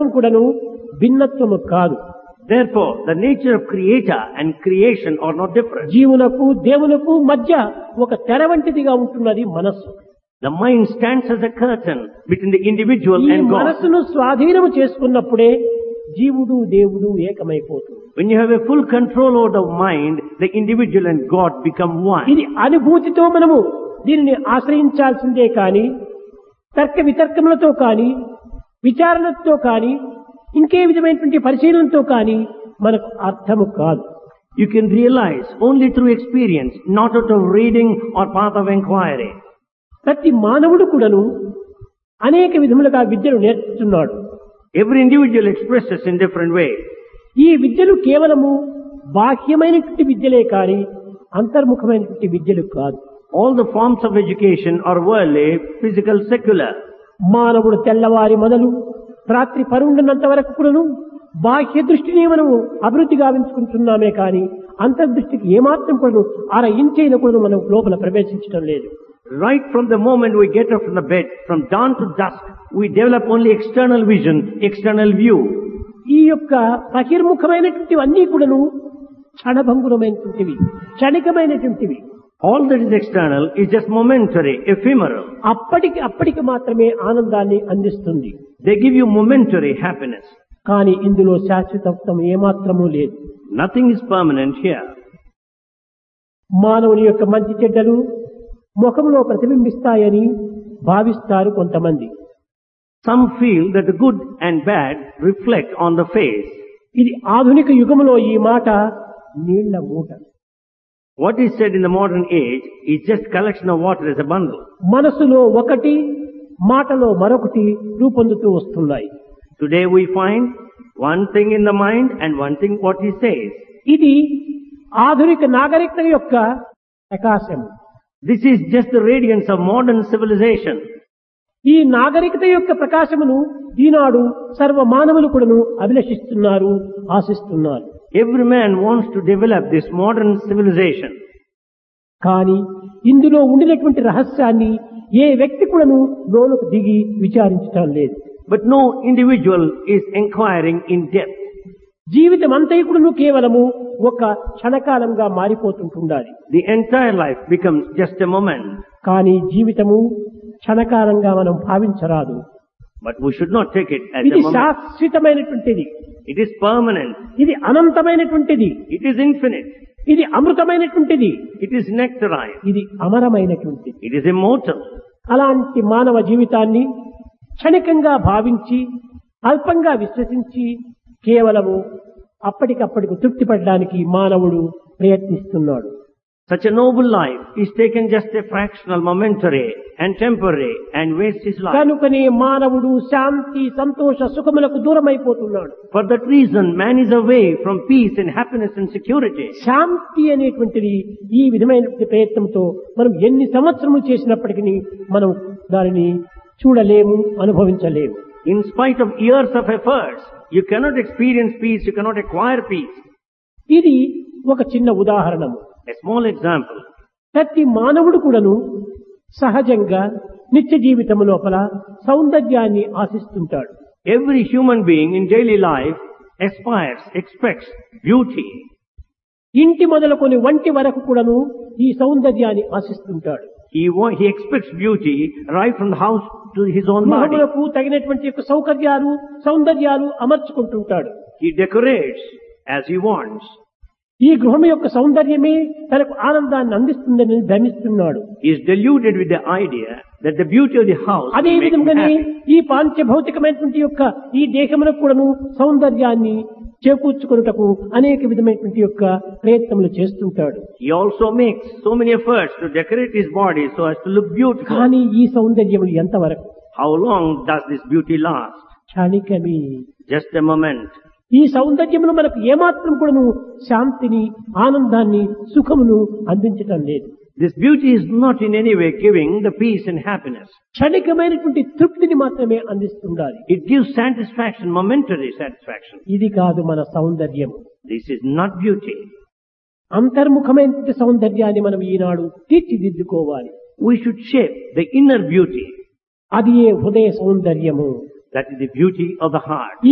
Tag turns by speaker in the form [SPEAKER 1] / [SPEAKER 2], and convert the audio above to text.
[SPEAKER 1] కూడాను భిన్నత్వము కాదు
[SPEAKER 2] Therefore, the nature of creator and creation are not different.
[SPEAKER 1] జీవునకు దేవునకు మధ్య ఒక తెర వంటిదిగా ఉంటున్నది మనస్సు
[SPEAKER 2] The mind stands as a curtain between the individual
[SPEAKER 1] ఈ
[SPEAKER 2] and God.
[SPEAKER 1] మనస్సును స్వాధీనము చేసుకున్నప్పుడే జీవుడు దేవుడు ఏకమైపోతుంది
[SPEAKER 2] When you have a full control over the mind, the individual and God become one.
[SPEAKER 1] ఇది అనుభూతితో మనము దీనిని ఆశ్రయించాల్సిందే కాని తర్క వితర్కములతో కాని విచారణతో కాని ఇంకే విధమైనటువంటి పరిశీలనతో కాని మనకు అర్థము కాదు
[SPEAKER 2] You can realize only through experience, not out of reading or path of inquiry.
[SPEAKER 1] ప్రతి మానవుడు కూడాను అనేక విధములుగా విద్యను నేర్చుతున్నాడు
[SPEAKER 2] Every individual expresses in different ways.
[SPEAKER 1] ఈ విద్యలు కేవలము బాహ్యమైనటువంటి విద్యలే కాని అంతర్ముఖమైనటువంటి విద్యలు కాదు
[SPEAKER 2] All the forms of education are worldly, physical, secular.
[SPEAKER 1] మానవుడు తెల్లవారి మొదలు రాత్రి పరుండున్నంత వరకు కూడాను బాహ్య దృష్టిని మనము అభివృద్ధి గావించుకుంటున్నామే కానీ అంతర్దృష్టికి ఏమాత్రం కూడాను అర ఇంచైన కూడా మనం లోపల ప్రవేశించడం లేదు
[SPEAKER 2] Right from the moment we get up from the bed, from dawn to dusk, we develop only external vision, external view.
[SPEAKER 1] ఈ యొక్క బహిర్ముఖమైనటువంటివి అన్నీ కూడాను క్షణభంగురమైనటువంటివి క్షణికమైనటువంటివి
[SPEAKER 2] All that is external is just momentary, ephemeral.
[SPEAKER 1] అప్పటికి అప్పటికి మాత్రమే ఆనందాన్ని అందిస్తుంది
[SPEAKER 2] They give you momentary happiness.
[SPEAKER 1] కానీ ఇందులో శాశ్వతత్వం ఏమాత్రమూ లేదు
[SPEAKER 2] Nothing is permanent here.
[SPEAKER 1] మానవుని యొక్క మంచి చెడ్డలు ముఖంలో ప్రతిబింబిస్తాయని భావిస్తారు కొంతమంది
[SPEAKER 2] Some feel that the good and bad reflect on the face.
[SPEAKER 1] ఇది ఆధునిక యుగంలో ఈ మాట నీళ్ల మూట
[SPEAKER 2] What is said in the modern age is just collection of water as a bundle.
[SPEAKER 1] మనసులో ఒకటి మాటలో మరొకటి రూపొందుతూ వస్తున్నాయి
[SPEAKER 2] Today we find one thing in the mind and one thing what he says.
[SPEAKER 1] ఇది ఆధునిక నాగరికత యొక్క ప్రకాశం
[SPEAKER 2] This is just the radiance of modern civilization.
[SPEAKER 1] ఈ నాగరికత యొక్క ప్రకాశమును ఈనాడు సర్వ మానవులు కూడాను అభిలషిస్తున్నారు ఆశిస్తున్నారు
[SPEAKER 2] Every man wants to develop this modern civilization.
[SPEAKER 1] కానీ ఇందులో ఉండినటువంటి రహస్యాన్ని ఏ వ్యక్తి కూడాను లోనుకు దిగి విచారించటం లేదు
[SPEAKER 2] But no individual is inquiring in depth.
[SPEAKER 1] జీవితం అంతైకుడును కేవలము ఒక క్షణకాలంగా మారిపోతుంటుండాలి
[SPEAKER 2] The entire life becomes just a moment.
[SPEAKER 1] కానీ జీవితము క్షణకాలంగా మనం భావించరాదు
[SPEAKER 2] But we should not take it as
[SPEAKER 1] ఇది
[SPEAKER 2] a moment.
[SPEAKER 1] శాశ్వతమైనటువంటిది
[SPEAKER 2] It is permanent.
[SPEAKER 1] ఇది అనంతమైనటువంటిది
[SPEAKER 2] It is infinite.
[SPEAKER 1] ఇది అమృతమైనటువంటిది
[SPEAKER 2] It is nectarine.
[SPEAKER 1] ఇది అమరమైనటువంటిది
[SPEAKER 2] It is immortal.
[SPEAKER 1] అలాంటి మానవ జీవితాన్ని క్షణికంగా భావించి అల్పంగా విశ్వసించి కేవలము అప్పటికప్పటికి తృప్తి పడడానికి మానవుడు ప్రయత్నిస్తున్నాడు
[SPEAKER 2] Such a noble life is taken just a fractional, momentary and temporary and wastes his life.
[SPEAKER 1] కనుకనే మానవుడు శాంతి సంతోష సుఖములకు దూరమైపోతున్నాడు
[SPEAKER 2] For that reason, man is away from peace and happiness and security.
[SPEAKER 1] శాంతి అనేటువంటిది ఈ విధమైన ప్రయత్నంతో మనం ఎన్ని సంవత్సరములు చేసినప్పటికీ మనం దానిని చూడలేము అనుభవించలేము
[SPEAKER 2] In spite of years of efforts, you cannot experience peace, you cannot acquire peace.
[SPEAKER 1] ఇది ఒక చిన్న ఉదాహరణము
[SPEAKER 2] A small example.
[SPEAKER 1] ప్రతి మానవుడు కూడాను సహజంగా నిత్య జీవితము లోపల సౌందర్యాన్ని ఆశిస్తుంటాడు
[SPEAKER 2] Every human being in daily life aspires, expects beauty.
[SPEAKER 1] ఇంటి మొదలుకొని వంటి వరకు కూడాను ఈ సౌందర్యాన్ని ఆశిస్తుంటాడు
[SPEAKER 2] He, wa- he expects beauty right from the house to his own body.
[SPEAKER 1] గృహములకు తగినటువంటి యొక్క సౌకర్యాలు సౌందర్యాలు అమర్చుకుంటుంటాడు
[SPEAKER 2] He decorates as he wants.
[SPEAKER 1] ఈ గృహం యొక్క సౌందర్యమే తనకు ఆనందాన్ని అందిస్తుందని భ్రమిస్తున్నాడు
[SPEAKER 2] He is deluded with the idea that the beauty of the house
[SPEAKER 1] అదే
[SPEAKER 2] will make him
[SPEAKER 1] విధంగానే
[SPEAKER 2] happy.
[SPEAKER 1] ఈ పాంచభౌతికమైనటువంటి యొక్క ఈ దేహములకు కూడాను సౌందర్యాన్ని చేకూర్చుకొనుటకు అనేక విధమైనటువంటి యొక్క ప్రయత్నములు చేస్తుంటాడు
[SPEAKER 2] He also makes so many efforts to decorate his body so as to look beautiful.
[SPEAKER 1] కానీ ఈ సౌందర్యములు ఎంతవరకు
[SPEAKER 2] How long does this beauty last?
[SPEAKER 1] క్షణికమే
[SPEAKER 2] Just a moment.
[SPEAKER 1] ఈ సౌందర్యమును మనకు ఏమాత్రం కూడాను శాంతిని ఆనందాన్ని సుఖమును అందించటం లేదు
[SPEAKER 2] This beauty is not in any way giving the peace and happiness.
[SPEAKER 1] క్షణికమైనటువంటి తృప్తిని మాత్రమే అందిస్తుండాలి
[SPEAKER 2] It gives satisfaction, momentary satisfaction.
[SPEAKER 1] ఇది కాదు మన సౌందర్యం
[SPEAKER 2] This is not beauty.
[SPEAKER 1] అంతర్ముఖమైనటువంటి సౌందర్యాన్ని మనం ఈనాడు తీర్చిదిద్దుకోవాలి
[SPEAKER 2] We should shape the inner beauty.
[SPEAKER 1] అది ఏ హృదయ సౌందర్యము
[SPEAKER 2] That is the beauty of the heart.